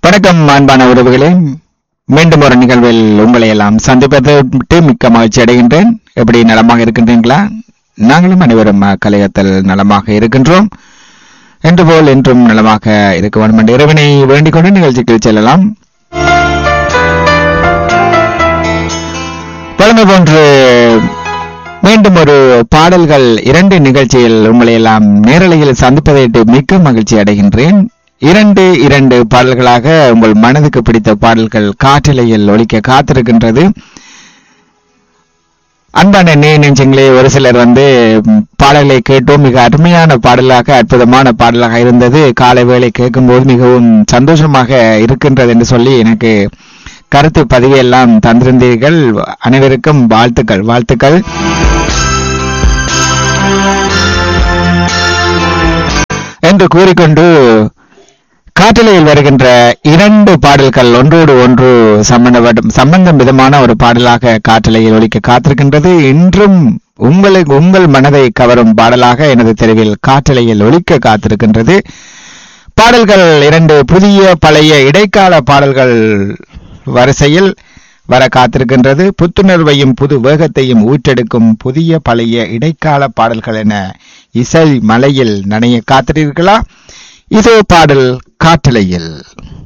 வணக்கம் அன்பான உறவுகளே மீண்டும் ஒரு நிகழ்வில் உங்களை எல்லாம் சந்திப்பது விட்டு மிக்க மகிழ்ச்சி அடைகின்றேன் எப்படி நலமாக இருக்கின்றீங்களா நாங்களும் அனைவரும் கலையத்தில் நலமாக இருக்கின்றோம் என்று போல் என்றும் நலமாக இருக்க வேண்டும் என்ற இறைவனை வேண்டிக் கொண்டு நிகழ்ச்சிக்கு செல்லலாம் பழமை போன்று மீண்டும் ஒரு பாடல்கள் இரண்டு நிகழ்ச்சியில் உங்களை எல்லாம் நேரலையில் சந்திப்பதை மிக்க மகிழ்ச்சி அடைகின்றேன் இரண்டு இரண்டு பாடல்களாக உங்கள் மனதுக்கு பிடித்த பாடல்கள் காற்றலையில் ஒலிக்க காத்திருக்கின்றது அன்பான நே நெஞ்சங்களே ஒரு சிலர் வந்து ம், பாடல்களை கேட்டோம் மிக அருமையான பாடலாக அற்புதமான பாடலாக இருந்தது காலை வேளை கேட்கும்போது மிகவும் சந்தோஷமாக இருக்கின்றது என்று சொல்லி எனக்கு கருத்து பதிவு எல்லாம் தந்திருந்தீர்கள் அனைவருக்கும் வாழ்த்துக்கள் வாழ்த்துக்கள் என்று கூறிக்கொண்டு காற்றலையில் வருகின்ற இரண்டு பாடல்கள் ஒன்றோடு ஒன்று சம்பந்தப்படும் சம்பந்தம் விதமான ஒரு பாடலாக காற்றலையில் ஒலிக்க காத்திருக்கின்றது இன்றும் உங்களுக்கு உங்கள் மனதை கவரும் பாடலாக எனது தெருவில் காற்றலையில் ஒலிக்க காத்திருக்கின்றது பாடல்கள் இரண்டு புதிய பழைய இடைக்கால பாடல்கள் வரிசையில் வர காத்திருக்கின்றது புத்துணர்வையும் புது வேகத்தையும் ஊற்றெடுக்கும் புதிய பழைய இடைக்கால பாடல்கள் என இசை மலையில் நனைய காத்திருக்கிறீர்களா இதோ பாடல் காற்றலையில்